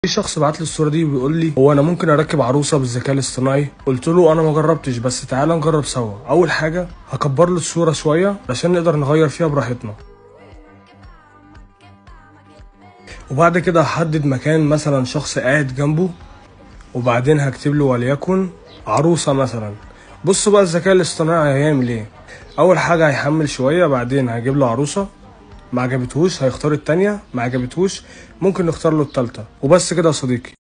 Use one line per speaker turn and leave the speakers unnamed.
في شخص بعت لي الصوره دي وبيقول لي هو انا ممكن اركب عروسه بالذكاء الاصطناعي قلت له انا ما جربتش بس تعالى نجرب سوا اول حاجه هكبر له الصوره شويه عشان نقدر نغير فيها براحتنا وبعد كده هحدد مكان مثلا شخص قاعد جنبه وبعدين هكتب له وليكن عروسه مثلا بص بقى الذكاء الاصطناعي هيعمل ايه اول حاجه هيحمل شويه بعدين هجيب له عروسه ما عجبتهوش هيختار التانية ما عجبتهوش ممكن نختار له التالتة وبس كده يا صديقي